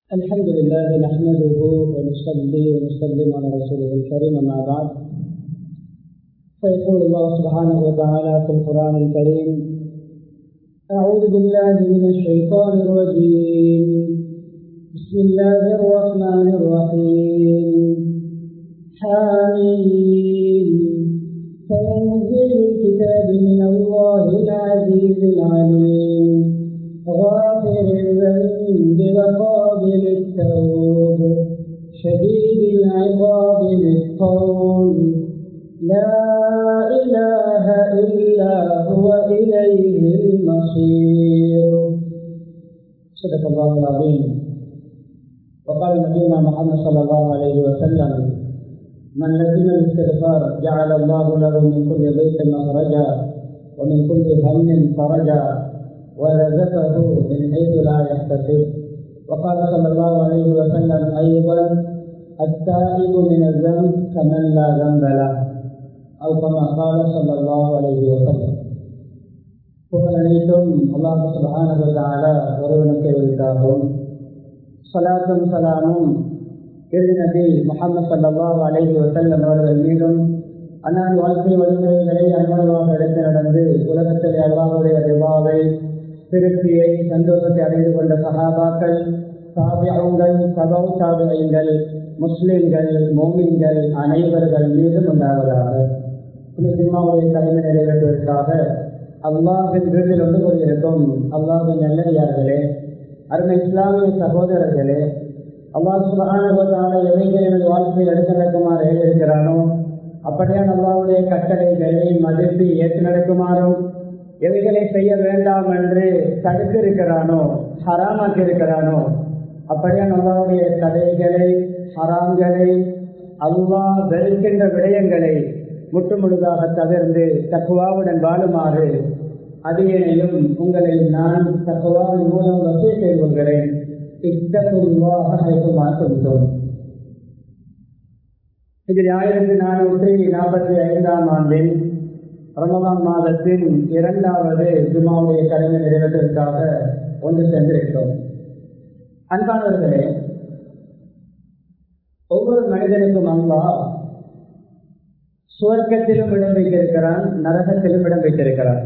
الحمد لله نحمده ونصلي ونسلم على رسوله الكريم أما بعد فيقول الله سبحانه وتعالى في القرآن الكريم أعوذ بالله من الشيطان الرجيم بسم الله الرحمن الرحيم حامين تنزيل الكتاب من الله العزيز العليم غافر الذنب وقابل التوب شديد العقاب للقول لا إله إلا هو إليه المصير صدق الله العظيم وقال نبينا محمد صلى الله عليه وسلم من لزم الاستغفار جعل الله له من كل ضيق مخرجا ومن كل هم فرجا ورزقه من حيث لا يحتسب وقال صلى الله عليه وسلم ايضا التائب من الذنب كمن لا ذنب له او كما قال صلى الله عليه وسلم புகழனைத்தும் அல்லாஹ் சுபஹானஹு ஒருவனுக்கு உரித்தாகும் சலாத்தும் சலாமும் இறுதி நபி முகமது சல்லாஹ் அலைஹி வசல்லம் அவர்கள் மீதும் அன்னார் வாழ்க்கை வழிமுறைகளை அன்பளவாக எடுத்து நடந்து உலகத்தில் அல்லாஹுடைய ரிவாவை திருப்தியை சந்தோஷத்தை அடைந்து கொண்ட சகாபாக்கள் சாபியங்கள் சபவ் சாபியங்கள் முஸ்லிம்கள் மோமின்கள் அனைவர்கள் மீதும் உண்டாவதாக சிம்மாவுடைய தலைமை நிறைவேற்றுவதற்காக அல்லாஹின் வீட்டில் ஒன்று கொண்டிருக்கும் அல்லாஹின் நல்லடியார்களே அருமை இஸ்லாமிய சகோதரர்களே அல்லாஹ் சுபகான எவைகள் எனது வாழ்க்கையில் எடுத்து நடக்குமாறு எழுதியிருக்கிறானோ அப்படியான அல்லாவுடைய கட்டளைகளை மதித்து ஏற்று நடக்குமாறும் எவைகளை செய்ய வேண்டாம் என்று தடுத்து இருக்கிறானோ ஹராமாக்கி இருக்கிறானோ அப்படியான அல்லாவுடைய கதைகளை ஹராம்களை அல்லாஹ் வெறுக்கின்ற விடயங்களை முற்று முழுதாக தவிர்ந்து தக்குவாவுடன் வாழுமாறு அதிகனையும் உங்களை நான் தக்குவாவின் மூலம் வசதி செய்து கொள்கிறேன் இதில் ஆயிரத்தி நானூற்றி நாற்பத்தி ஐந்தாம் ஆண்டில் ரமதான் மாதத்தின் இரண்டாவது ஜுமாவுடைய கடமை நிறைவேற்றுவதற்காக ஒன்று சென்றிருக்கிறோம் அன்பானவர்களே ஒவ்வொரு மனிதனுக்கும் அல்லா சுவர்க்கத்திலும் இடம் வைத்திருக்கிறான் நரகத்திலும் இடம் வைத்திருக்கிறான்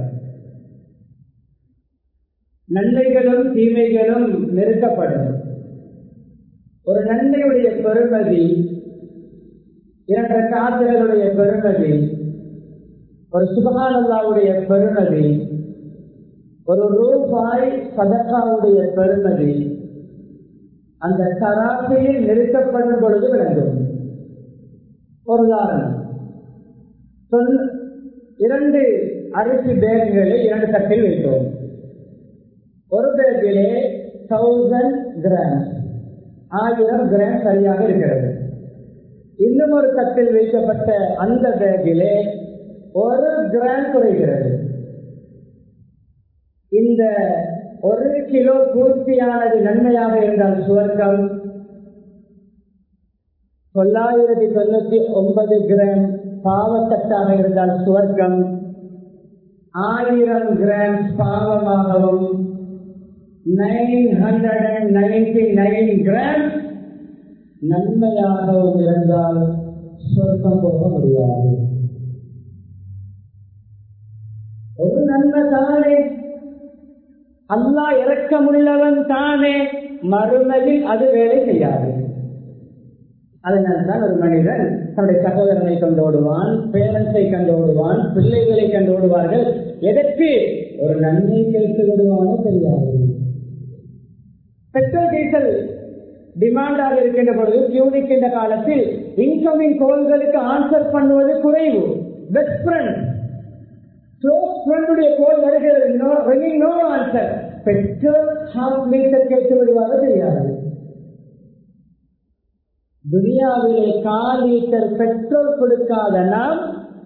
நன்மைகளும் தீமைகளும் நிறுத்தப்படும் ஒரு நன்மையுடைய பெருமதி இரண்டு காத்திரங்களுடைய பெருமதி ஒரு சுபகானல்லாவுடைய பெருமதி ஒரு ரூபாய் சதக்காவுடைய பெருமதி அந்த தராசையில் நிறுத்தப்படும் பொழுது விளங்கும் ஒரு உதாரணம் இரண்டு அரிசி பேக்குகளை இரண்டு தட்டில் வைத்தோம் ஒரு பேக்கிலே தௌசண்ட் கிராம் ஆயிரம் கிராம் சரியாக இருக்கிறது இன்னும் ஒரு தட்டில் வைக்கப்பட்ட அந்த பேக்கிலே ஒரு கிராம் குறைகிறது இந்த ஒரு கிலோ பூர்த்தியானது நன்மையாக இருந்தால் சுவர்க்கம் தொள்ளாயிரத்தி தொண்ணூத்தி ஒன்பது கிராம் பாவத்தட்டாக இருந்தால் சுவர்க்கம் ஆயிரம் கிராம் பாவமாகவும் nine hundred and ninety nine gram நன்மையாகவும் இருந்தால் சொர்க்கம் போக முடியாது ஒரு நன்மை தானே அல்லா இறக்கமுள்ளவன் தானே மறுமையில் அது வேலை செய்யாது அதனால்தான் ஒரு மனிதன் தன்னுடைய சகோதரனை கண்டு ஓடுவான் பேரண்ட்ஸை கண்டு ஓடுவான் பிள்ளைகளை கண்டு ஓடுவார்கள் எதற்கு ஒரு நன்மை கேட்டு விடுவானோ தெரியாது பெட்ரோல் டீசல் டிமாண்டாக இருக்கின்ற பொழுது கியூனிக்கின்ற காலத்தில் இன்கமிங் கோல்களுக்கு ஆன்சர் பண்ணுவது குறைவு பெஸ்ட் ஃப்ரெண்ட் க்ளோஸ் ஃப்ரெண்டுடைய கோல் வருகிறது no ringing no answer petrol half meter கேட்டு விடுவாங்க தெரியாது துனியாவிலே கால் லிட்டர் பெட்ரோல் கொடுக்காத நாம்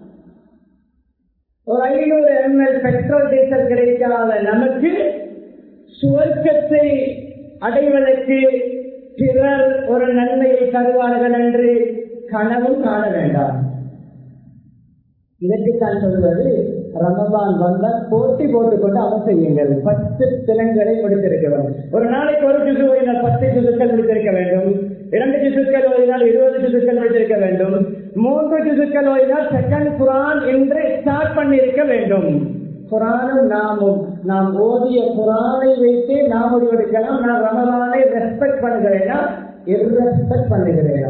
ஒரு ஐநூறு எம்எல் பெட்ரோல் டீசல் கிடைக்காத நமக்கு சுவர்க்கத்தை அடைவதற்கு பிறர் ஒரு நன்மையை தருவார்கள் என்று கனவும் காண வேண்டாம் இதற்குத்தான் சொல்வது ரமதான் வந்தால் போட்டி போட்டுக்கொண்டு அமல் செய்யுங்கள் பத்து தினங்களை முடித்திருக்க வேண்டும் ஒரு நாளைக்கு ஒரு ஜிசு ஓதினால் பத்து ஜிசுக்கள் முடித்திருக்க வேண்டும் இரண்டு ஜிசுக்கள் ஓதினால் இருபது ஜிசுக்கள் முடித்திருக்க வேண்டும் மூன்று ஜிசுக்கள் ஓதினால் செகண்ட் குரான் என்று ஸ்டார்ட் பண்ணியிருக்க வேண்டும் குரானும் நாமும் நாம் ஓதிய குரானை வைத்து நாம் முடிவெடுக்கலாம் நான் ரமலானை ரெஸ்பெக்ட் பண்ணுகிறேனா இர்ரெஸ்பெக்ட் பண்ணுகிறேனா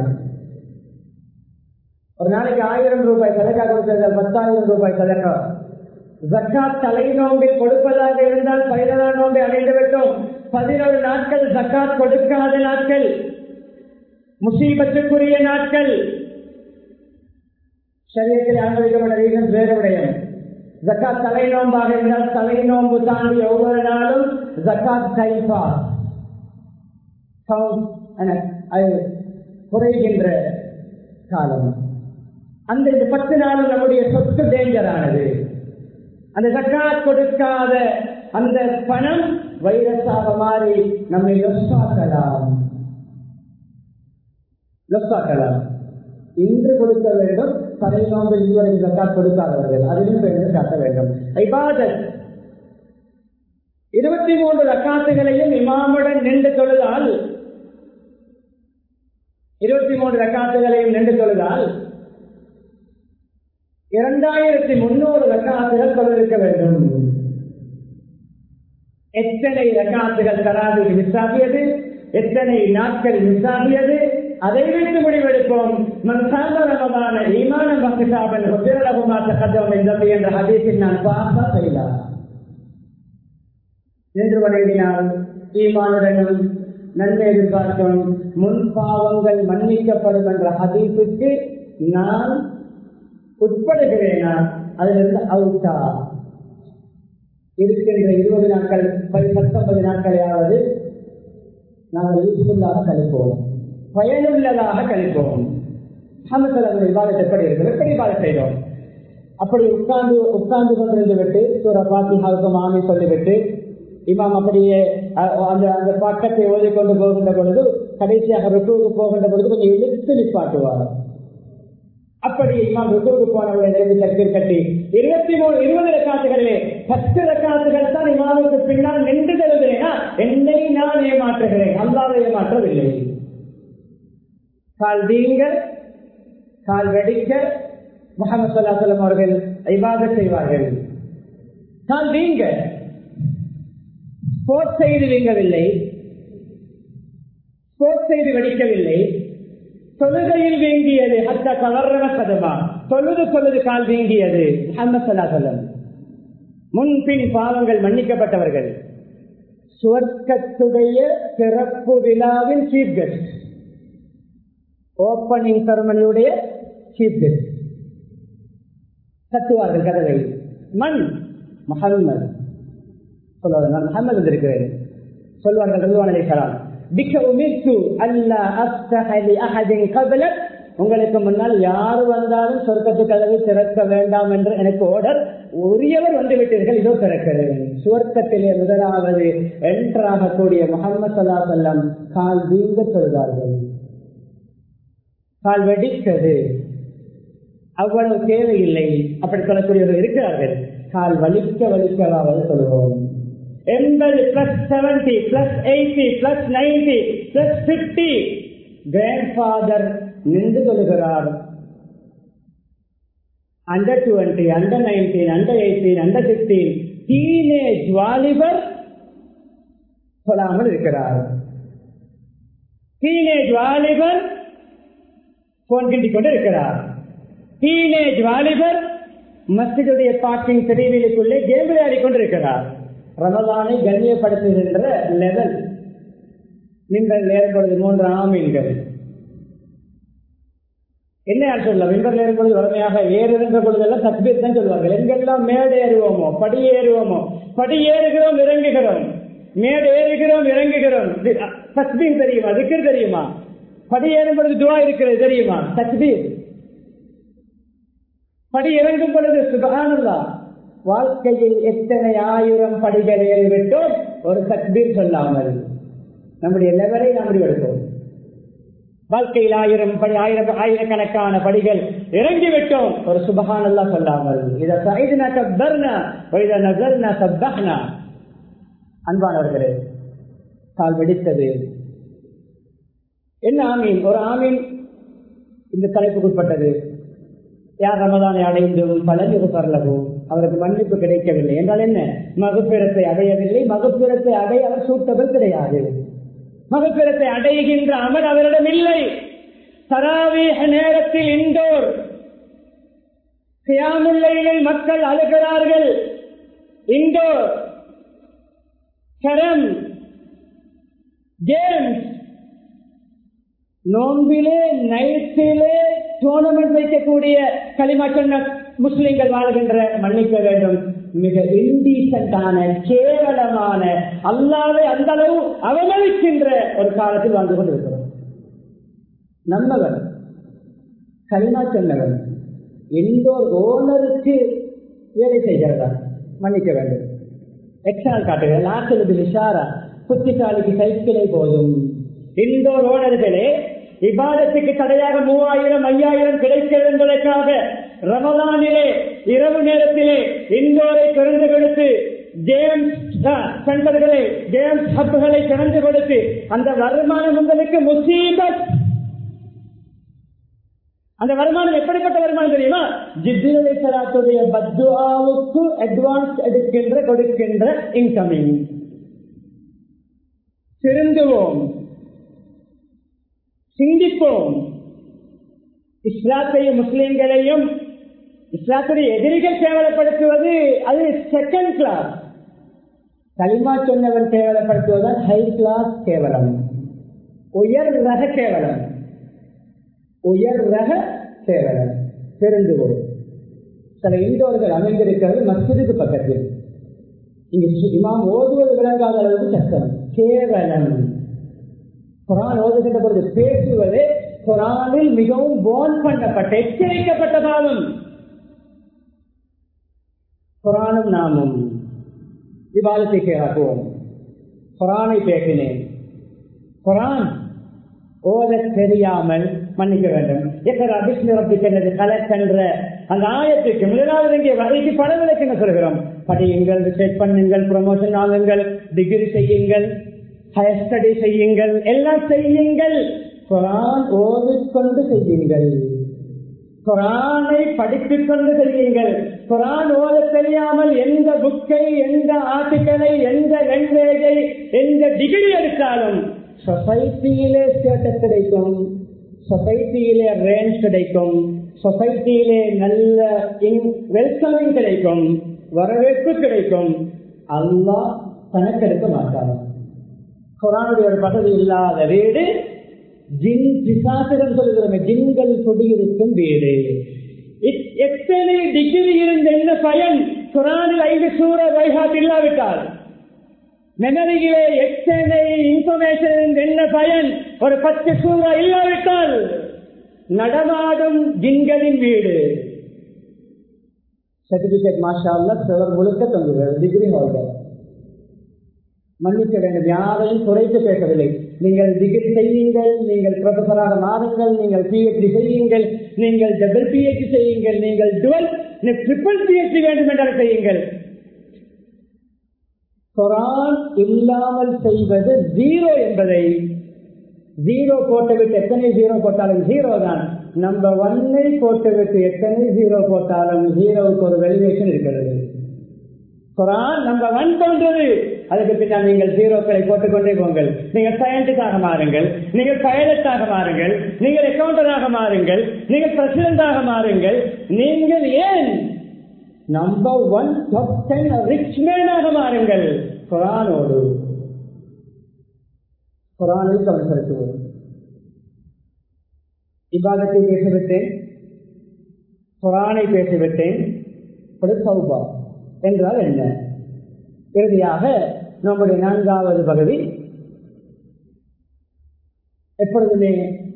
ஒரு நாளைக்கு ஆயிரம் ரூபாய் சதக்கா கொடுத்திருந்தால் பத்தாயிரம் ரூபாய் சதக்கா ஜக்காத் தலை நோம்பில் கொடுப்பதாக இருந்தால் பதினாறு நோம்பை அடைந்து விட்டோம் பதினோரு நாட்கள் ஜக்காத் கொடுக்காத நாட்கள் முசீபத்துக்குரிய நாட்கள் சரியத்தில் அனுமதிக்கப்பட்ட ரீசன் வேறு விடயம் ஜக்காத் தலை நோம்பாக இருந்தால் தலை நோம்பு தாண்டி ஒவ்வொரு நாளும் ஜக்காத் கைஃபா அது குறைகின்ற காலம் அந்த இந்த பத்து நாளும் நம்முடைய சொத்து டேஞ்சரானது அந்த ஜக்காத் கொடுக்காத அந்த பணம் வைரஸாக மாறி நம்மை லொஸ்ஸாக்கலாம் லொஸ்ஸாக்கலாம் இன்று கொடுக்க வேண்டும் தலை நோம்பில் இதுவரை ஜக்காத் கொடுக்காதவர்கள் அதிலும் பெண்கள் காட்ட வேண்டும் ஐபாதத் இருபத்தி மூன்று ரக்காத்துகளையும் இமாமுடன் நின்று தொழுதால் இருபத்தி மூன்று ரக்காத்துகளையும் நின்று தொழுதால் இரண்டாயிரத்தி முன்னூறு ரக்காத்துகள் தொழிலிருக்க வேண்டும் எத்தனை ரக்காத்துகள் தராது மிஸ்ஸாகியது எத்தனை நாட்கள் மிஸ்ஸாகியது அதை வைத்து முடிவெடுப்போம் மனசாந்தரமான ஈமான பக்தாபன் உதிரலகுமாத்த கதவம் என்ற ஹதீஸில் நான் பார்த்தா செய்யலாம் என்று வணங்கினால் ஈமானுடனும் நன்மை எதிர்பார்க்கும் முன் பாவங்கள் மன்னிக்கப்படும் என்ற ஹதீஸுக்கு நான் உட்படுகிறேனா அதிலிருந்து அவுட்டா இருக்கின்ற இருபது நாட்கள் பத்தொன்பது நாட்களையாவது நாங்கள் யூஸ்ஃபுல்லாக கழிப்போம் பயனுள்ளதாக கழிப்போம் ஹமசல் விவாதம் எப்படி இருக்கிறது எப்படி விவாதம் செய்தோம் அப்படி உட்கார்ந்து உட்கார்ந்து கொண்டிருந்து விட்டு சூர பாத்திஹாவுக்கு மாமி சொல்லிவிட்டு இமாம் அப்படியே அந்த அந்த பக்கத்தை ஓதிக்கொண்டு போகின்ற பொழுது கடைசியாக ருக்குவுக்கு போகின்ற பொழுது கொஞ்சம் இழுத்து நிப்பாட்டுவார் அப்படி இமாம் ருக்குவுக்கு போனவர்களை நிறைவு தக்கீர் கட்டி இருபத்தி மூணு இருபது ரக்காத்துகளிலே பத்து ரக்காத்துகள் தான் இமாமுக்கு பின்னால் நின்று தருகிறேனா என்னை நான் ஏமாற்றுகிறேன் அல்லாத ஏமாற்றவில்லை கால் வீங்க கால் வெடிக்க முகமது சல்லாசலம் அவர்கள் ஐபாத செய்வார்கள் கால் வீங்க ஸ்போர்ட்ஸ் செய்து வீங்கவில்லை ஸ்போர்ட்ஸ் செய்து வெடிக்கவில்லை தொழுகையில் வீங்கியது அத்த கவர்ன கதமா தொழுது தொழுது கால் வீங்கியது முகமது சல்லாசலம் முன்பின் பாவங்கள் மன்னிக்கப்பட்டவர்கள் சுவர்க்கத்துடைய சிறப்பு விழாவின் சீஃப் கெஸ்ட் ஓப்பனிங் செரமனியுடைய சீஃப் கெஸ்ட் கத்துவார்கள் கதவை மண் முகம்மது சொல்லுவார்கள் நான் முகமது வந்திருக்கிறேன் சொல்வார்கள் ரகுவான் அலிசலாம் பிக்க உமித்து அல்லா அஸ்தஹலி அஹதின் கபலக் உங்களுக்கு முன்னால் யார் வந்தாலும் சொர்க்கத்து கதவை திறக்க வேண்டாம் என்று எனக்கு ஓடர் உரியவர் வந்து விட்டீர்கள் இதோ திறக்கிறேன் சுவர்க்கத்திலே முதலாவது என்றாகக்கூடிய முகமது சல்லா செல்லம் கால் வீங்க சொல்கிறார்கள் கால் வெடித்தது அவ்வளவு தேவையில்லை அப்படி சொல்லக்கூடியவர்கள் இருக்கிறார்கள் கால் வலிக்க வலிக்கவாவது சொல்லுவோம் எண்பது plus seventy plus eighty plus ninety plus fifty grandfather நின்று கொள்கிறார் under twenty under nineteen under eighteen under sixteen teenage வாலிபர் சொல்லாமல் இருக்கிறார் டீனேஜ் வாலிபர் போன் கிண்டிக் கொண்டு இருக்கிறார் டீனேஜ் வாலிபர் மஸ்ஜிதுடைய பார்க்கிங் தெரிவிலுக்குள்ளே கேம் விளையாடி கொண்டிருக்கிறார் ரமதானை கண்ணியப்படுத்துகின்ற லெவல் நீங்கள் ஏற்படுது மூன்று ஆமீன்கள் என்ன யார் சொல்ல மின்பர் ஏறும் பொழுது வறுமையாக ஏறுகின்ற பொழுதெல்லாம் தக்பீர் தான் சொல்வார்கள் எங்கெல்லாம் மேடு ஏறுவோமோ படி ஏறுவோமோ படி ஏறுகிறோம் இறங்குகிறோம் மேடு ஏறுகிறோம் இறங்குகிறோம் தக்பீர் தெரியுமா திக்கர் தெரியுமா படி ஏறும் பொழுது துவா இருக்கிறது தெரியுமா தக்பீர் படி இறங்கும் பொழுது சுகானல்லா வாழ்க்கையில் எத்தனை ஆயிரம் படிகள் ஏறிவிட்டோம் ஒரு தக்பீர் சொல்லாமல் நம்முடைய லெவலை நாம் முடிவெடுப்போம் வாழ்க்கையில் ஆயிரம் படி ஆயிரம் ஆயிரக்கணக்கான படிகள் இறங்கிவிட்டோம் ஒரு சுபகானல்லா சொல்லாமல் இதை சைதுனா கப்பர்னா இதை நசர்னா சப்பஹ்னா அன்பானவர்களே கால் வெடித்தது என்ன ஆமீன் ஒரு ஆமீன் இந்த தலைப்புக்குட்பட்டது யார் ரமதானை அடைந்தும் பலன் இருப்பர்லவும் அவருக்கு மன்னிப்பு கிடைக்கவில்லை என்றால் என்ன மகப்பிரத்தை அடையவில்லை மகப்பிரத்தை அடைய அவர் சூட்டவர் கிடையாது மகப்பிரத்தை அடைகின்ற அமர் அவரிடம் இல்லை தராவீக நேரத்தில் இந்தோர் சியாமுல்லையில் மக்கள் அழுகிறார்கள் இந்தோர் கரம் கேம்ஸ் நோம்பிலே நைட்டிலே டோர்னமெண்ட் வைக்கக்கூடிய களிமா சொன்ன முஸ்லிம்கள் வாழ்கின்ற மன்னிக்க வேண்டும் மிக இன்டீசென்டான கேவலமான அல்லாவே அந்த அளவு அவமதிக்கின்ற ஒரு காலத்தில் வாழ்ந்து கொண்டிருக்கிறோம் நம்மவன் களிமா சொன்னவன் எந்தோர் ஓனருக்கு வேலை செய்கிறதா மன்னிக்க வேண்டும் எக்ஸால் காட்டுகிறது நாட்டில் விஷாரா புத்திசாலிக்கு சைக்கிளை போதும் இந்தோர் ஓனர்களே இபாதத்துக்கு தடையாக மூவாயிரம் ஐயாயிரம் கிடைக்கிறது என்பதற்காக ரமதானிலே இரவு நேரத்திலே இந்தோரை திறந்து கொடுத்து ஜேம்ஸ் சென்டர்களை ஜேம்ஸ் ஹப்புகளை திறந்து கொடுத்து அந்த வருமானம் உங்களுக்கு முசீபத் அந்த வருமானம் எப்படிப்பட்ட வருமானம் தெரியுமா ஜிப்ரலை சலாத்துடைய பத்வாவுக்கு அட்வான்ஸ் எடுக்கின்ற கொடுக்கின்ற இன்கமிங் திருந்துவோம் சிந்திப்போம் இஸ்லாத்தையும் முஸ்லிம்களையும் இஸ்லாத்துடைய எதிரிகள் கேவலப்படுத்துவது அது செகண்ட் கிளாஸ் களிமா சொன்னவன் கேவலப்படுத்துவதால் ஹை கிளாஸ் கேவலம் உயர் ரக கேவலம் உயர் ரக கேவலம் தெரிந்துவோம் சில இந்தோர்கள் அமைந்திருக்கிறது மஸ்ஜிதுக்கு பக்கத்தில் இங்கு இமாம் ஓதுவது விளங்காத அளவுக்கு சத்தம் கேவலம் குரான் ஓதுகின்ற பொழுது பேசுவது குரானில் மிகவும் போன் பண்ணப்பட்ட எச்சரிக்கப்பட்ட பாவம் குரானும் நாமும் விவாதத்தை கேட்போம் குரானை பேசினேன் குரான் ஓத தெரியாமல் மன்னிக்க வேண்டும் எத்தனை அபிஷ்ணரப்பிக்கிறது கலக்கென்ற அந்த ஆயத்துக்கு முதலாவது இங்கே வரைக்கு பல விளக்குன்னு சொல்கிறோம் படியுங்கள் ரிசர்ச் பண்ணுங்கள் ப்ரொமோஷன் ஆகுங்கள் டிகிரி செய்யுங்கள் ஹயர் ஸ்டடி செய்யுங்கள் எல்லாம் செய்யுங்கள் குரான் ஓதிக்கொண்டு செய்யுங்கள் குரானை படித்துக் கொண்டு செய்யுங்கள் குரான் ஓத தெரியாமல் எந்த புக்கை எந்த ஆர்டிக்கலை எந்த லாங்குவேஜை எந்த டிகிரி எடுத்தாலும் சொசைட்டியிலே ஸ்டேட்டஸ் கிடைக்கும் சொசைட்டியிலே ரேஞ்ச் கிடைக்கும் சொசைட்டியிலே நல்ல வெல்கமிங் கிடைக்கும் வரவேற்பு கிடைக்கும் அல்லாஹ் கணக்கெடுக்க மாட்டார் குரானுடைய ஒரு பகுதி இல்லாத வீடு ஜின் பிசாசுகள் சொல்கிறோமே ஜின்கள் குடியிருக்கும் வீடு எத்தனை டிகிரி இருந்த என்ன பயன் குரானில் ஐந்து சூற வைகாட் இல்லாவிட்டால் மெமரியிலே எத்தனை இன்ஃபர்மேஷன் என்ன பயன் ஒரு பத்து சூறா இல்லாவிட்டால் நடமாடும் ஜின்களின் வீடு சர்டிபிகேட் மாஷா சிலர் முழுக்க தொங்குகிறது டிகிரி ஹோல்டர் மன்னிக்க வேண்டும் யாரையும் குறைத்து பேசவில்லை நீங்கள் டிகிரி செய்யுங்கள் நீங்கள் ப்ரொஃபஸராக மாறுங்கள் நீங்கள் பிஹெச்டி செய்யுங்கள் நீங்கள் டபுள் பிஹெச்டி செய்யுங்கள் நீங்கள் டுவெல் ட்ரிபிள் பிஹெச்டி வேண்டும் என்றால் செய்யுங்கள் குரான் இல்லாமல் செய்வது ஜீரோ என்பதை ஜீரோ போட்டுவிட்டு எத்தனை ஜீரோ போட்டாலும் ஜீரோ தான் நம்பர் ஒன்னை போட்டுவிட்டு எத்தனை ஜீரோ போட்டாலும் ஜீரோவுக்கு ஒரு வெலிவேஷன் இருக்கிறது குரான் நம்பர் ஒன் போன்றது அதுக்கு பின்னால் நீங்கள் ஜீரோக்களை போட்டுக்கொண்டே போங்கள் நீங்கள் சயின்டிஸ்டாக மாறுங்கள் நீங்கள் பைலட்டாக மாறுங்கள் நீங்கள் அக்கௌண்டராக மாறுங்கள் நீங்கள் பிரசிடண்டாக மாறுங்கள் நீங்கள் ஏன் number one top ten rich மேனாக மாறுங்கள் குரானோடு குரானில் கவனம் செலுத்துவோம் இபாதத்தை பேசிவிட்டேன் குரானை பேசிவிட்டேன் சௌபா என்றால் என்ன இறுதியாக நம்முடைய நான்காவது பகுதி எப்பொழுதுமே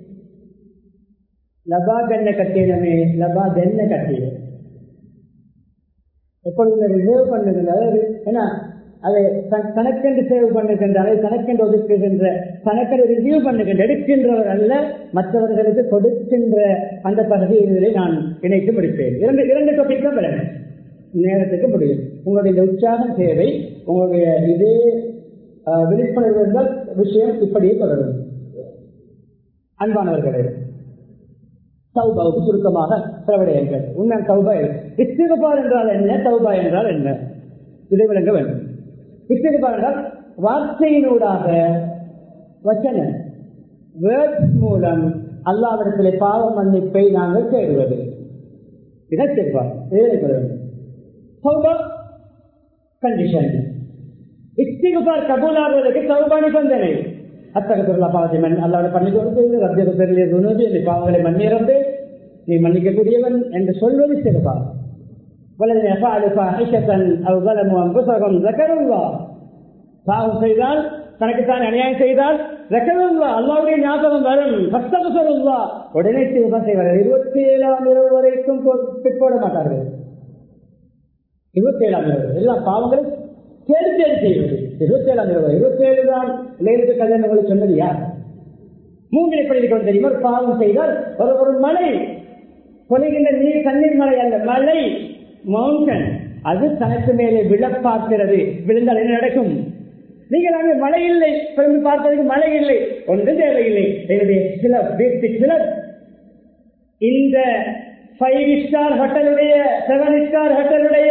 லபா தென்ன கட்டினமே லபா தென்ன கட்டின எப்பொழுதுமே ரிசர்வ் பண்ணுங்க அதாவது ஏன்னா அதை தன்- தனக்கென்று சேவ் பண்ணுகின்ற அதை தனக்கென்று ஒதுக்குகின்ற தனக்கென்று ரிவ்யூ பண்ணுகின்ற எடுக்கின்றவர் அல்ல மற்றவர்களுக்கு கொடுக்கின்ற அந்த பகுதிகளை நான் இணைத்து முடிப்பேன் இரண்டு இரண்டு டாபிக் தான் விளங்க நேரத்துக்கு முடியும் உங்களுடைய இந்த உற்சாகம் தேவை உங்களுடைய இதே அஹ், விழிப்புணர்வு இருந்தால் விஷயம் இப்படியே தொடரும் அன்பானவர்களே தௌபாவுக்கு சுருக்கமாக சில விடயங்கள் உண்மை தௌபா இஸ்திகபார் என்றால் என்ன தௌபா என்றால் என்ன இதை விளங்க வேண்டும் இஸ்திகபார் என்றால் வார்த்தையினூடாக வச்சன வேர்ட்ஸ் மூலம் அல்லாவிடத்திலே பாவ மன்னிப்பை நாங்கள் தேடுவது இதை தேர்வார் இதை தௌபா கண்டிஷன் இஸ்திகபார் கபூலாவதற்கு தௌபா நிபந்தனை அத்தகத்துள்ள பாவத்தை அல்லாவோட பண்ணி கொடுத்து ரத்தியது பெரிய துணுது என் பாவங்களை மன்னிறந்து நீ மன்னிக்கக்கூடியவன் என்று சொல்வது சிறுபார் வலது எஃபாலு ஃபாஹிஷத்தன் அவ் ظلموا انفسهم ذكروا الله பாவம் செய்தால் தனக்குத்தான் அநியாயம் செய்தால் ரக்கருல்லா அல்லாவுடைய ஞாபகம் வரும் பக்தகுசருல்லா உடனே சிவபா செய்வார்கள் இருபத்தி ஏழாம் இரவு வரைக்கும் பிற்போட மாட்டார்கள் இருபத்தி ஏழாம் இரவு எல்லா பாவங்களும் தேடி தேடி செய்வது இருபத்தி ஏழாம் இரவு இருபத்தி ஏழு தான் லேலுக்கு கல்யாணம் உங்களுக்கு சொன்னது யார் மூங்கில் எப்படி இருக்கணும் தெரியுமா ஒரு பாவம் செய்தால் ஒரு ஒரு மலை கொலைகின்ற நீர் தண்ணீர் மலை அல்ல மலை மவுண்டன் அது தனக்கு மேலே விழ பார்க்கிறது விழுந்தால் என்ன நடக்கும் நீங்கள் அங்கே மழை இல்லை பிறகு பார்ப்பதற்கு மழை இல்லை ஒன்றும் தேவையில்லை என்னுடைய சில வீட்டு சிலர் இந்த ஃபைவ் ஸ்டார் ஹோட்டலுடைய செவன் ஸ்டார் ஹோட்டலுடைய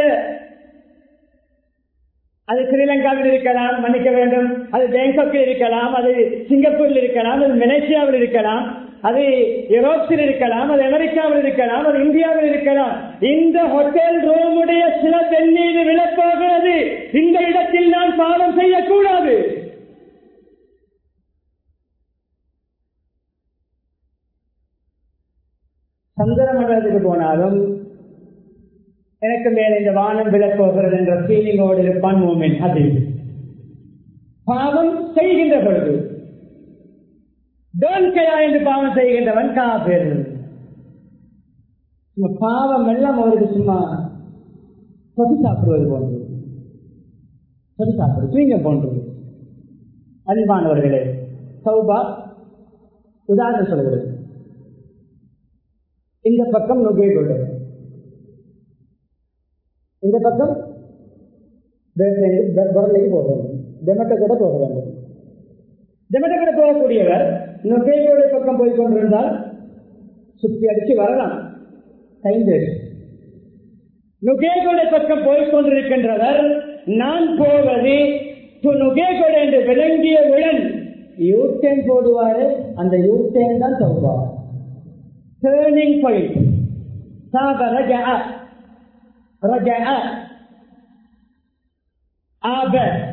அது ஸ்ரீலங்காவில் இருக்கலாம் மன்னிக்க வேண்டும் அது பேங்காக்கில் இருக்கலாம் அது சிங்கப்பூரில் இருக்கலாம் அது மலேசியாவில் இருக்கலாம் அது யூரோப்பில் இருக்கலாம் அது அமெரிக்காவில் இருக்கலாம் அது இந்தியாவில் இருக்கலாம் இந்த ஹோட்டல் ரூமுடைய சில பெண்ணீடு விளக்கோகிறது இந்த இடத்தில் நான் பாடம் செய்யக்கூடாது சந்திர மண்டலத்துக்கு போனாலும் எனக்கு மேல இந்த வானம் விழப்போகிறது என்ற ஃபீலிங்கோடு இருப்பான் மூமென் அது பாவம் செய்கின்ற பொழுது டோன்கையா என்று பாவம் செய்கின்றவன் காபேர் சும்மா பாவம் எல்லாம் அவருக்கு சும்மா சொதி சாப்பிடுவது போன்றது சொதி சாப்பிடுவது தூங்க போன்றது அன்பானவர்களே சௌபா உதாரணம் சொல்கிறது இந்த பக்கம் நுகை கொள்ளும் இந்த பக்கம் பொருளைக்கு போக வேண்டும் டெமட்ட கூட போக வேண்டும் டெமட்ட கூட போகக்கூடியவர் நுகையோட பக்கம் போய் கொண்டிருந்தால் சுத்தி அடிச்சு வரலாம் டைம் வேஸ்ட் நுகேகோட பக்கம் போய் கொண்டிருக்கின்றவர் நான் போவது நுகேகோட என்று விளங்கியவுடன் யூட்டேன் போடுவாரு அந்த யூட்டேன் தான் சொல்வார் டேர்னிங் பாயிண்ட் சாப ரஜா رجع ஆப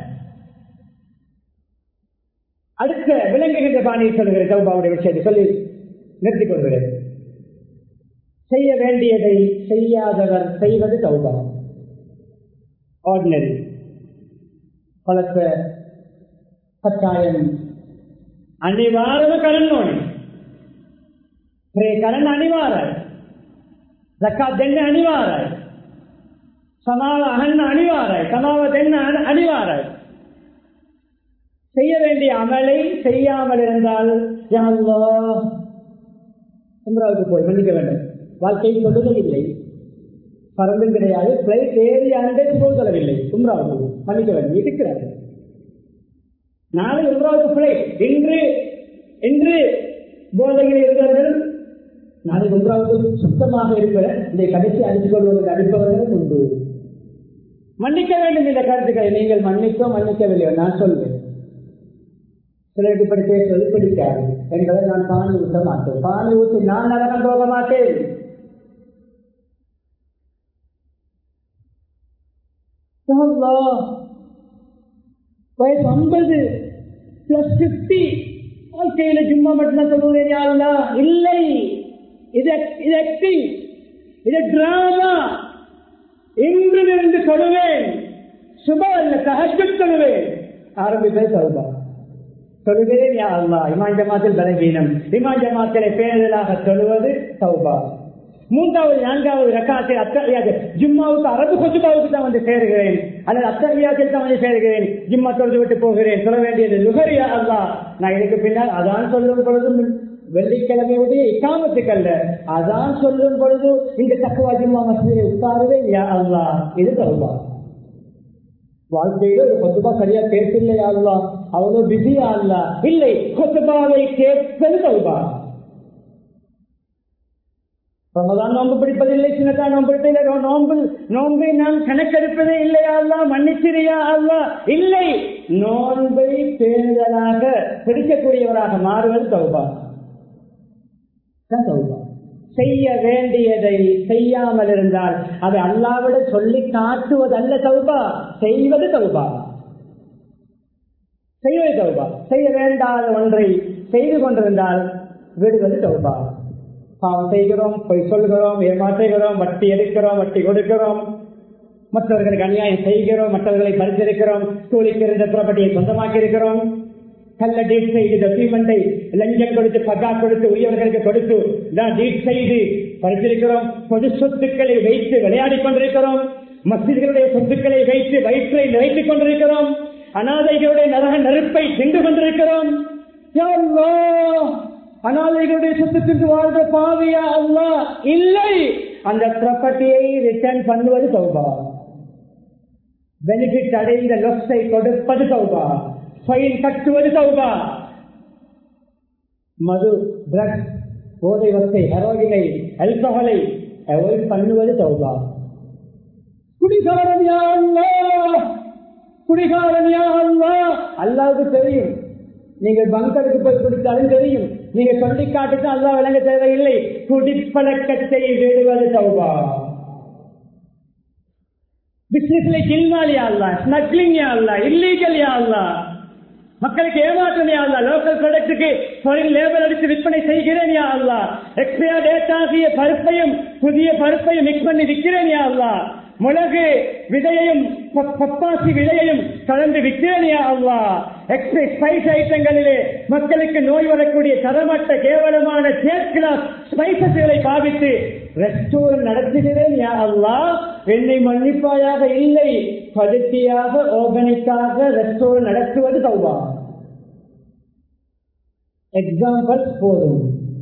அடுத்த விளங்குகின்ற பாணியில் சொல்கிறேன் சௌபாவுடைய விஷயத்தை சொல்லி நிறுத்திக் கொள்கிறேன் செய்ய வேண்டியதை செய்யாதவர் செய்வது சௌபா ஆர்டினரி பழக்க கட்டாயம் අනිවාර්යම කරන්න ඕනේ. ප්‍රේ කරන්න අනිවාර්යයි. zakat දෙන්න අනිවාර්යයි. சமாவ அகන්න அனிவாராய் சமாவ தென்ன அனிவாராய் செய்ய வேண்டிய அமலை செய்யாமல் இருந்தால் உம்ராவுக்கு போய் மன்னிக்க வேண்டும் வாழ்க்கையை சொல்லுதல் இல்லை பறந்தும் கிடையாது பிளைட் ஏறி அண்டே போதலவில்லை உம்ராவுக்கு மன்னிக்க வேண்டும் இருக்கிறார்கள் நாளை உம்ராவுக்கு பிளைட் இன்று இன்று போதையில் இருக்கிறவர்கள் நாளை உம்ராவுக்கு சுத்தமாக இருக்கிற இந்த கடைசி அடித்துக் கொள்வதற்கு அடிப்பவர்கள் உண்டு மன்னிக்க வேண்டும் இந்த கருத்துக்களை நீங்கள் மன்னிக்கோ மன்னிக்கவில்லையோ நான் சொல்வேன் சிலருக்கு இப்படி பேசுவது பிடிக்காது என்பதை நான் பானி ஊட்ட மாட்டேன் பானி ஊற்றி நான் நரகம் போக மாட்டேன் வயசு ஐம்பது பிளஸ் பிப்டி வாழ்க்கையில சும்மா மட்டும்தான் சொல்லுவேன் இல்லை இது இது ஆக்டிங் இது டிராமா இன்றிலிருந்து சொல்லுவேன் சுப அல்ல தகஜ சொல்லுவேன் ஆரம்பிப்பே சொல்வா சொல்லுகிறேன் யா அல்லா இமான் ஜமாத்தில் பலகீனம் இமான் ஜமாத்திலே பேரலாக சொல்லுவது சௌபா மூன்றாவது நான்காவது ரக்காத்தில் அத்தகையாது ஜிம்மாவுக்கு அரபு கொசுபாவுக்கு தான் வந்து சேருகிறேன் அல்லது அத்தகையாத்தில் தான் வந்து சேருகிறேன் ஜிம்மா தொழுது விட்டு போகிறேன் சொல்ல வேண்டியது லுகரியா அல்லா நான் இதுக்கு பின்னால் அதான் சொல்லும் பொழுதும் வெள்ளிக்கிழமையுடைய இக்காமத்துக்கு அல்ல அதான் சொல்லும் பொழுது இந்த தக்குவா ஜிம்மா மசூதியை உட்காருவே யா அல்லா இது தருவா வாழ்க்கையில ஒரு கொத்துபா சரியா கேட்கலையா அல்லா அவ்வளவு பிஸியா அல்ல இல்லை கொத்துபாவை கேட்பது தருவா ரமதான் நோன்பு பிடிப்பதில்லை சின்னதா நோன்பு பிடிப்பதில்லை நோன்பு நோன்பை நான் கணக்கெடுப்பதே இல்லையா அல்லா மன்னிச்சிரியா அல்லா இல்லை நோன்பை பேணுதலாக பிடிக்கக்கூடியவராக மாறுவது தௌபா தௌபா செய்ய வேண்டியதை செய்யாமல் இருந்தால் அதை அல்லாவிட சொல்லி காட்டுவதல்ல தௌபா செய்வது தௌபா செய்வது தௌபா செய்ய வேண்டாத ஒன்றை செய்து கொண்டிருந்தால் விடுவது தௌபா பாவம் செய்கிறோம் பொய் சொல்கிறோம் ஏமாற்றுகிறோம் வட்டி எடுக்கிறோம் வட்டி கொடுக்கிறோம் மற்றவர்களுக்கு அநியாயம் செய்கிறோம் மற்றவர்களை பரிசீலிக்கிறோம் கூலிக்கு இருந்த ப்ராப்பர்ட்டியை சொந்தமாக்கி இருக்கிறோம் கல்ல டீட் செய்து டாக்குமெண்டை லஞ்சம் கொடுத்து பகா கொடுத்து உரியவர்களுக்கு கொடுத்து டீட் செய்து பரிசீலிக்கிறோம் பொது சொத்துக்களை வைத்து விளையாடி கொண்டிருக்கிறோம் மசிதிகளுடைய சொத்துக்களை வைத்து வயிற்றை நிறைத்துக் கொண்டிருக்கிறோம் அனாதைகளுடைய நரக நெருப்பை தின்று கொண்டிருக்கிறோம் அனாதைகளுடைய சொத்துக்கு வாழ்ந்த பாவியா அல்லா இல்லை அந்த ப்ராப்பர்ட்டியை ரிட்டர்ன் பண்ணுவது சௌபா பெனிஃபிட் அடைந்த லொஸை கொடுப்பது சௌபா ஃபைன் கட்டுவது சௌபா மது ட்ரக்ஸ் போதை வசை ஹெரோயினை அல்கஹலை அவாய்ட் பண்ணுவது சௌபா குடிகாரன் யா அல்லாஹ் குடிகாரன் யா அல்லாஹ் அல்லாவுக்கு தெரியும் நீங்கள் பங்கருக்கு போய் குடித்தாலும் தெரியும் நீங்க சொல்லி காட்டுக்கு அல்லா விளங்க தேவையில்லை குடிப்பழக்கத்தை விடுவது சௌபா பிசினஸ்ல கில்மாலியா அல்ல ஸ்னக்லிங் அல்ல இல்லீகல் அல்ல மக்களுக்கு ஏமாற்றம் அல்ல லோக்கல் ப்ராடக்ட்டுக்கு ஃபாரின் லேபர் அடித்து விற்பனை செய்கிறேன் யா அல்ல எக்ஸ்பயர் டேட் ஆகிய பருப்பையும் புதிய பருப்பையும் மிக்ஸ் பண்ணி விற்கிறேன் யா அல்ல மிளகு விதையையும் பப்பாசி விதையையும் கலந்து விற்கிறேன் யா அல்லா எக்ஸ்பிரஸ் ஸ்பைஸ் ஐட்டங்களிலே மக்களுக்கு நோய் வரக்கூடிய தரமற்ற கேவலமான சேர்க்கிறார் ஸ்பைசஸ்களை பாவித்து ரெஸ்டோரண்ட் நடத்துகிறேன் யா அல்லா என்னை மன்னிப்பாயாக இல்லை பருத்தியாக ஆர்கானிக்காக ரெஸ்டோரண்ட் நடத்துவது தௌபா எக்ஸாம்பிள் போதும்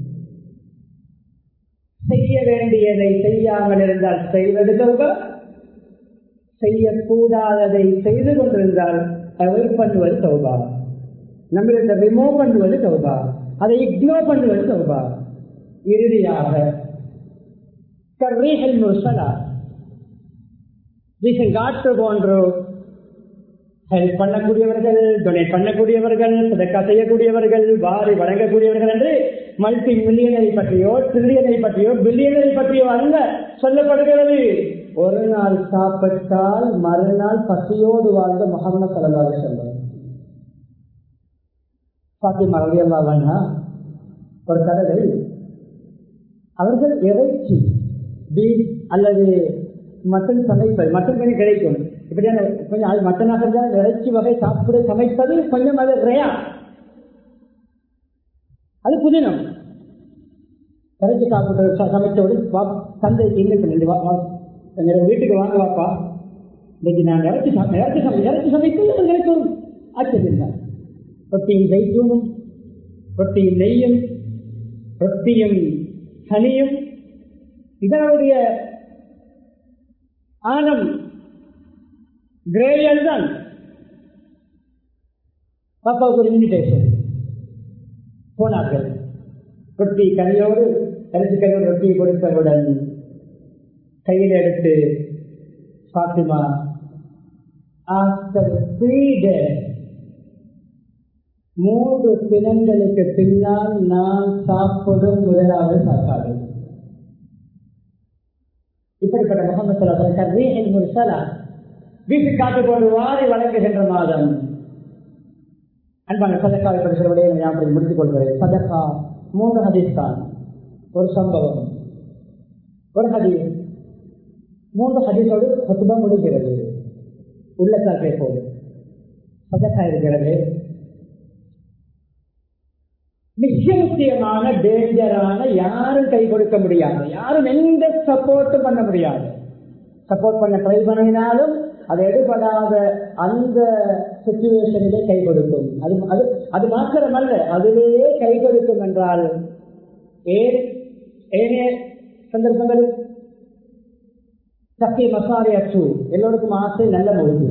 செய்ய வேண்டியதை செய்யாமல் இருந்தால் செய்வது தௌபா செய்யக்கூடாததை செய்து கொண்டிருந்தால் அவாய்ட் பண்ணுவது சௌபா நம்மளுக்கு ரிமூவ் பண்ணுவது சௌபா அதை இக்னோர் பண்ணுவது சௌபா இறுதியாக கர்ரீஹல் முர்சலா காற்று போன்றோ ஹெல்ப் பண்ணக்கூடியவர்கள் டொனேட் பண்ணக்கூடியவர்கள் சதக்கா செய்யக்கூடியவர்கள் வாரி வழங்கக்கூடியவர்கள் என்று மல்டி மில்லியனை பற்றியோ ட்ரில்லியனை பற்றியோ பில்லியனை பற்றியோ அல்ல சொல்லப்படுகிறது ஒரு நாள் சாப்பிட்டால் மறுநாள் பசியோடு வாழ்ந்த முகமது சலவாக சொல்றார் பாத்திமா ரவியல்லாவண்ணா ஒரு கதை அவர்கள் இறைச்சி பீஃப் அல்லது மட்டன் சமைப்பது மட்டன் கொஞ்சம் கிடைக்கும் இப்படியான கொஞ்சம் அது மட்டனாக இருந்தால் இறைச்சி வகை சாப்பிட சமைப்பது கொஞ்சம் அது ரேயா அது புதினம் இறைச்சி சாப்பிட்டு சமைத்தோடு தந்தை இன்னும் வீட்டுக்கு வாங்க வாப்பா இன்னைக்கு நான் இறச்சி இறச்சி சமை இறச்சி சமைத்து எனக்கு ஒரு ஆச்சரியம் தான் ரொட்டியும் ஜெய்தூனும் ரொட்டியும் நெய்யும் ரொட்டியும் சனியும் இதனுடைய ஆனம் கிரேவியல் தான் பாப்பாவுக்கு ஒரு இன்விடேஷன் போனார்கள் ரொட்டி கனியோடு இறைச்சி கனியோடு ரொட்டியை கொடுத்தவுடன் கையில் எடுத்து பாத்திமா ஆஃப்டர் த்ரீ டேஸ் மூன்று தினங்களுக்கு பின்னால் நான் சாப்பிடும் முதலாவது சாப்பாடு இப்படிப்பட்ட முகமது சலா வீட்டு காட்டு போன்று வாரி வழங்குகின்ற மாதம் அன்பான சதக்காவை படிக்கிறவடைய ஞாபகம் முடித்துக் கொள்கிறேன் சதக்கா மூன்று ஹதீஸ் தான் ஒரு சம்பவம் ஒரு ஹதீஸ் மூன்று ஹதீஸோடு சொத்துபா முடிகிறது உள்ளத்தால் கேட்போம் சதக்கா இருக்கிறது மிக முக்கியமான டேஞ்சரான யாரும் கை கொடுக்க முடியாது யாரும் எந்த சப்போர்ட்டும் பண்ண முடியாது சப்போர்ட் பண்ண ட்ரை பண்ணினாலும் அது எடுபடாத அந்த சுச்சுவேஷனிலே கை கொடுக்கும் அது அது அது மாத்திரமல்ல அதுவே கை கொடுக்கும் என்றால் ஏன் ஏனே சந்தர்ப்பங்கள் சக்தி மசாரி அச்சு எல்லோருக்கும் ஆசை நல்ல மொழி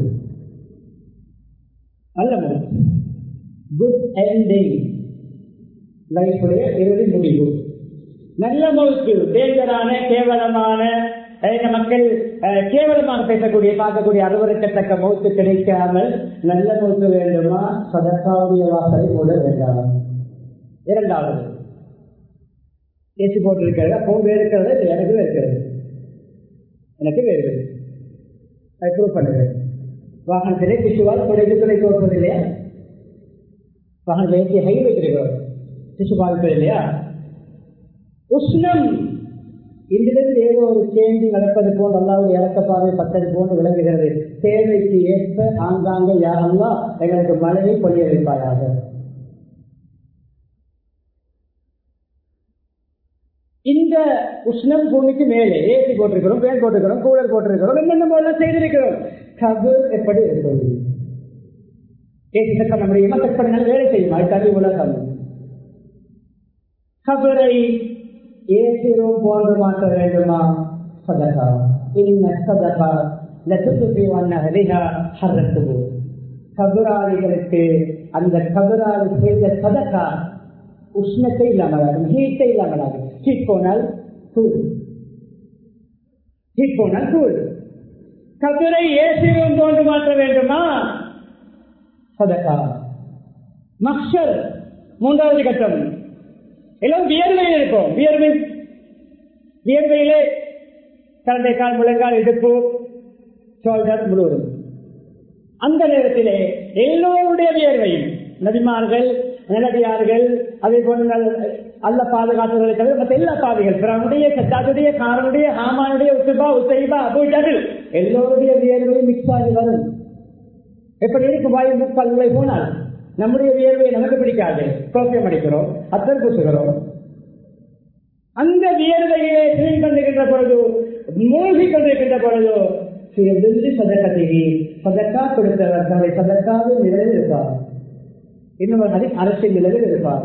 நல்ல மொழி குட் எண்டிங் லைஃபுடைய இறுதி முடிவு நல்ல மௌத்து டேஞ்சரான கேவலமான இந்த மக்கள் கேவலமாக பேசக்கூடிய பார்க்கக்கூடிய அறுவருக்கத்தக்க மௌத்து கிடைக்காமல் நல்ல மௌத்து வேண்டுமா சதக்காவுடைய வாசலை மூட வேண்டாம் இரண்டாவது ஏசி போட்டிருக்கிறது அப்போ வேறுக்கிறது எனக்கு இருக்கிறது எனக்கு வேறு அதை ப்ரூவ் பண்ணுது வாகனத்திலே திசுவால் துடைக்கு துடை போடுறது இல்லையா வாகனத்தில் ஏசி ஹை வைக்கிறோம் திசு பாதிப்பது இல்லையா உஷ்ணம் இதிலிருந்து ஏதோ ஒரு சேஞ்ச் நடப்பது போன்று அல்லாவுடைய இறக்கப்பாதை பத்தது போன்று விளங்குகிறது தேவைக்கு ஏற்ப ஆங்காங்க யாரெல்லாம் எங்களுக்கு மழையை பொழிய வைப்பாயாக இந்த உஷ்ணம் பூமிக்கு மேலே ஏசி போட்டிருக்கிறோம் பேன் போட்டிருக்கிறோம் கூலர் போட்டிருக்கிறோம் என்னென்ன போல செய்திருக்கிறோம் கபர் எப்படி இருக்கிறது ஏசி செட் பண்ண முடியுமா செட் பண்ண வேலை செய்யுமா அது உலகம் கபரை ஏசி ரூம் போன்று மாற்ற வேண்டுமா சதகா இன்ன சதகா லத்துக்கு வண்ண ஹர்ரத்துகு கபராளிகளுக்கு அந்த கபராளி செய்த சதகா உஷ்ணத்தை இல்லாமலாகும் ஹீட்டை இல்லாமலாகும் ஹீட் போனால் கூழ் ஹீட் போனால் கூழ் கபரை ஏசி ரூம் போன்று மாற்ற வேண்டுமா சதகா மக்ஷர் மூன்றாவது கட்டம் எல்லாம் வியர்வையில் இருக்கும் வியர்வை வியர்வையிலே கரண்டை கால் முழங்கால் இடுப்பு ஷோல்டர் முழுவதும் அந்த நேரத்திலே எல்லோருடைய வியர்வையும் நபிமார்கள் நிலவியார்கள் அதே போன்ற அல்ல பாதுகாப்புகளை தவிர மற்ற எல்லா பாதைகள் பிறனுடைய சத்தாதுடைய காரனுடைய ஹாமானுடைய உசுபா உசைபா அபுஜாது எல்லோருடைய வியர்வையும் மிக்ஸ் ஆகி வரும் எப்படி இருக்கு வாயு முப்பல்லை போனால் நம்முடைய வியர்வை நமக்கு பிடிக்காது கோப்பியம் அடிக்கிறோம் அத்தர் பூசுகிறோம் அந்த வியர்வையிலே கிளீன் பண்ணுகின்ற பொழுது மூழ்கி கொண்டிருக்கின்ற பொழுது சதக்கத்தை சதக்கா கொடுத்தவர் தன்னுடைய சதக்காவில் நிலையில் இருப்பார் இன்னொரு ஹரி அரசியல் நிலையில் இருப்பார்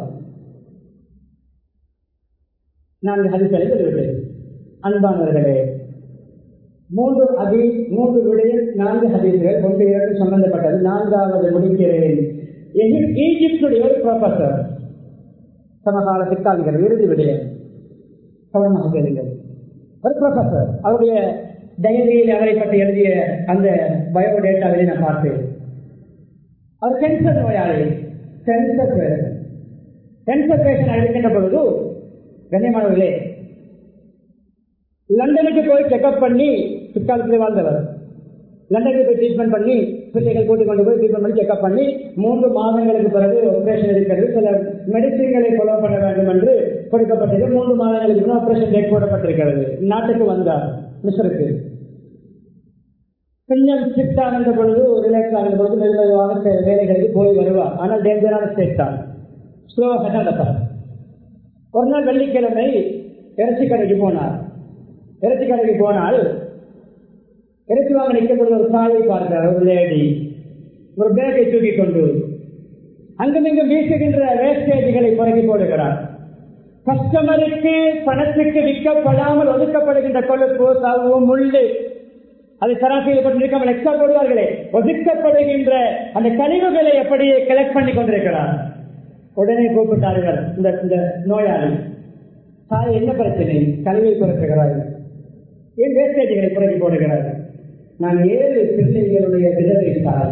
நான்கு ஹரிசலை சொல்லுகிறேன் அன்பானவர்களே மூன்று அதி மூன்று விடையில் நான்கு ஹதீசுகள் ஒன்று இரண்டு சம்பந்தப்பட்டது நான்காவது முடிக்கிறேன் ஈஜிப்டுடைய ஒரு ப்ரொஃபசர் சமகால பிற்காலங்கள் இறுதி விடயம் கவனமாக கேளுங்கள் ஒரு ப்ரொஃபசர் அவருடைய டைரியில் அவரை பற்றி எழுதிய அந்த பயோடேட்டாவை நான் பார்த்தேன் அவர் கேன்சர் நோயாளி கேன்சர் கேன்சர் பேஷன் இருக்கின்ற பொழுது கண்ணியமானவர்களே லண்டனுக்கு போய் செக்அப் பண்ணி பிற்காலத்தில் வாழ்ந்தவர் லண்டனுக்கு போய் ட்ரீட்மெண்ட் பண்ணி பிள்ளைகள் கூட்டிக் கொண்டு போய் ட்ரீட்மெண்ட் பண்ணி செக்அப் பண்ணி மூன்று மாதங்களுக்கு பிறகு ஆபரேஷன் இருக்கிறது சில மெடிசின்களை ஃபாலோ பண்ண வேண்டும் என்று கொடுக்கப்பட்டது மூன்று மாதங்களுக்கு ஆபரேஷன் டேட் போடப்பட்டிருக்கிறது நாட்டுக்கு வந்தார் மிஸ்ருக்கு கொஞ்சம் ஸ்ட்ரிக்ட் ஆகின்ற பொழுது ரிலாக்ஸ் ஆகின்ற பொழுது மெதுவாக வேலைகளுக்கு போய் வருவார் ஆனால் டேஞ்சரான ஸ்டேட் தான் ஸ்லோவாக நடப்பார் ஒரு நாள் வெள்ளிக்கிழமை இறைச்சி கடைக்கு போனார் இறைச்சி கடைக்கு போனால் இறைச்சி வாங்க நிற்கப்படுற ஒரு சாலை பார்க்கிறார் ஒரு லேடி ஒரு பேக்கை தூக்கி கொண்டு அங்குமிங்கு வீசுகின்ற வேஸ்டேஜ்களை புறக்கி போடுகிறார் கஸ்டமருக்கு பணத்துக்கு விற்கப்படாமல் ஒதுக்கப்படுகின்ற கொழுப்பு சவு முள்ளு அது சராசரியில் போட்டு நிற்காமல் எக்ஸ்ட்ரா போடுவார்களே ஒதுக்கப்படுகின்ற அந்த கழிவுகளை அப்படியே கலெக்ட் பண்ணி கொண்டிருக்கிறார் உடனே கூப்பிட்டார்கள் இந்த இந்த நோயாளி தாய் என்ன பிரச்சனை கழிவை குறைக்கிறார்கள் ஏன் வேஸ்டேஜ்களை குறைக்கி போடுகிறார்கள் நான் ஏழு பிள்ளைகளுடைய விதவை தாய்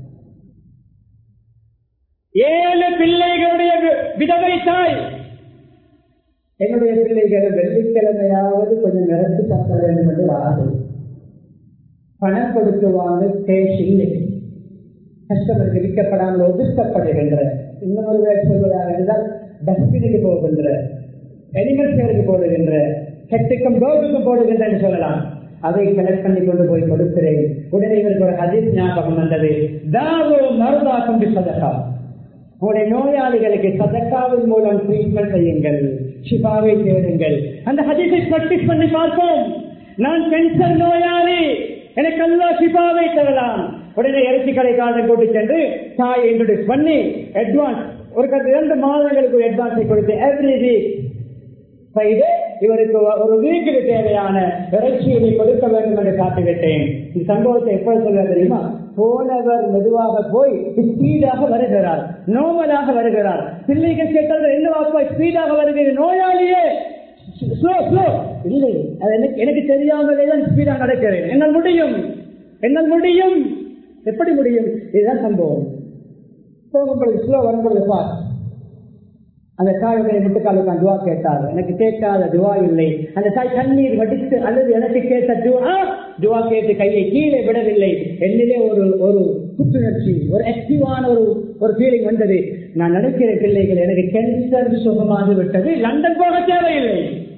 ஏழு பிள்ளைகளுடைய விதவை தாய் என்னுடைய பிள்ளைகள் வெள்ளிக்கிழமையாவது கொஞ்சம் நிறத்து சாப்பிட வேண்டும் என்று ஆசை பணம் கொடுத்து வாங்க கேஷ் இல்லை கஸ்டமருக்கு விற்கப்படாமல் ஒதுக்கப்படுகின்ற இன்னொரு வேறு சொல்வதாக இருந்தால் டஸ்ட்பினுக்கு போகின்ற அனிமல் சேருக்கு போடுகின்ற ஹெட்டுக்கும் டோருக்கும் போடுகின்ற என்று சொல்லலாம் அதை கலெக்ட் பண்ணி கொண்டு போய் கொடுக்கிறேன் உடனே இவருக்கு ஒரு ஹதீஸ் ஞாபகம் வந்தது தாவோ மருதாக்கும் சதகா உங்களுடைய நோயாளிகளுக்கு சதக்காவின் மூலம் ட்ரீட்மெண்ட் செய்யுங்கள் ஷிஃபாவை தேடுங்கள் அந்த ஹதீஸை ப்ராக்டிஸ் பண்ணி பார்ப்போம் நான் கேன்சர் நோயாளி எனக்கு அல்லா ஷிஃபாவை தரலாம் உடனே இறைச்சி கடை காலம் கூட்டி சென்று தாயை இன்ட்ரோடியூஸ் பண்ணி அட்வான்ஸ் ஒரு கட்டு இரண்டு மாதங்களுக்கு அட்வான்ஸை கொடுத்து எவ்ரி வீக் செய்து இவருக்கு ஒரு வீட்டுக்கு தேவையான இறைச்சியை கொடுக்க வேண்டும் என்று காட்டுவிட்டேன் இந்த சம்பவத்தை எப்போது சொல்ல தெரியுமா போனவர் மெதுவாக போய் ஸ்பீடாக வருகிறார் நோமலாக வருகிறார் பிள்ளைகள் கேட்டார்கள் என்ன வாப்பா ஸ்பீடாக வருகிறது நோயாளியே ஸ்லோ ஸ்லோ இல்லை அது எனக்கு எனக்கு தெரியாமலே தான் ஸ்பீடாக நடக்கிறேன் என்னால் முடியும் என்னால் முடியும் எப்படி முடியும் இதுதான் சம்பவம் போகும்பொழுது ஸ்லோ வரும்பொழுது பார் அந்த தாயுடைய முட்டுக்காலுக்கு துவா கேட்டார் எனக்கு கேட்காத துவா இல்லை அந்த தாய் கண்ணீர் வடித்து அல்லது எனக்கு கேட்ட துவா துவா கேட்டு கையை கீழே விடவில்லை என்னிலே ஒரு ஒரு புத்துணர்ச்சி ஒரு ஆக்டிவான ஒரு ஒரு ஃபீலிங் வந்தது நான் நினைக்கிற பிள்ளைகள் எனக்கு கேன்சர் சுகமாகி விட்டது லண்டன் போக தேவையில்லை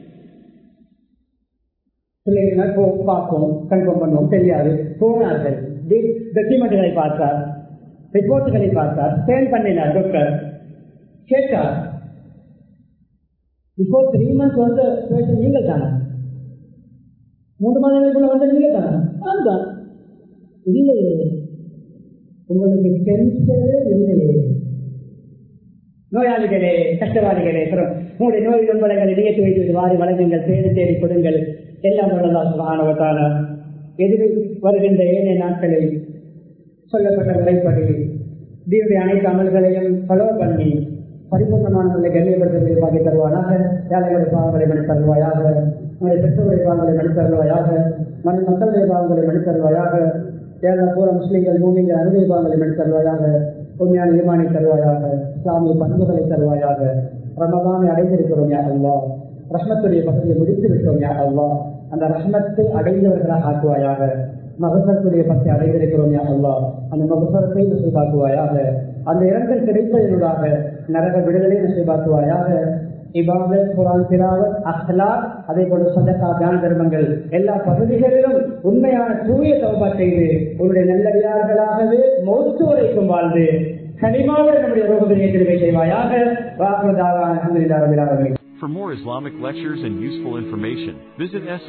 பிள்ளைகள் போ பார்ப்போம் கன்ஃபார்ம் பண்ணுவோம் தெரியாது போனார்கள் டாக்குமெண்ட்களை பார்த்தார் ரிப்போர்ட்டுகளை பார்த்தார் ஸ்கேன் பண்ணினார் டாக்டர் கேட்டார் இப்போ த்ரீ மந்த்ஸ் வந்து நீங்கள் தானே மூன்று மாதங்களுக்குள்ள வந்து நீங்க தானே அதுதான் இல்லையே உங்களுக்கு கேன்சரே இல்லையே நோயாளிகளே கஷ்டவாளிகளே உங்களுடைய நோய் நம்பளங்களை நிகழ்ச்சி வைத்து வாரி வழங்குங்கள் தேடி தேடி கொடுங்கள் எல்லாம் சுகானவத்தான எதிர் வருகின்ற ஏனைய நாட்களில் சொல்லப்பட்ட முறைப்படி தீவுடைய அனைத்து அமல்களையும் ஃபாலோ பண்ணி பரிபூர்ணமானவர்களை கண்ணியப்படுத்துவதை வாங்கி தருவானாக ஏழைகளுடைய பாவங்களை மனு தருவாயாக நம்முடைய பெற்றோருடைய பாவங்களை மனு தருவாயாக மண் மக்களுடைய பாவங்களை மனு தருவாயாக ஏழை பூர முஸ்லீம்கள் மூமிங்கள் அறுதை பாவங்களை மனு தருவாயாக உண்மையான ஈமானை தருவாயாக இஸ்லாமிய பண்புகளை தருவாயாக ரமதானை அடைந்திருக்கிறோம் யா அல்லா ரஹ்மத்துடைய பகுதியை முடித்து விட்டோம் யா அல்லா அந்த ரஹ்மத்தை அடைந்தவர்களாக ஆக்குவாயாக மகசரத்துடைய பற்றி அடைந்திருக்கிறோம் யா அல்லா அந்த மகசரத்தை நசீபாக்குவாயாக அந்த இரங்கள் கிடைப்பதனூடாக நரக விடுதலை நசீபாக்குவாயாக இபாதத் குரான் திராவத் அஹ்லாக் அதே போல சதகா தான தர்மங்கள் எல்லா பகுதிகளிலும் உண்மையான தூய தௌபா செய்து உன்னுடைய நல்லடியார்களாகவே மௌத்து வரைக்கும் வாழ்ந்து கனிமாவோடு நம்முடைய ரோகத்தை திருவை செய்வாயாக வாக்குதாவான அஹமதுல்லாஹ் For more Islamic lectures and useful information, visit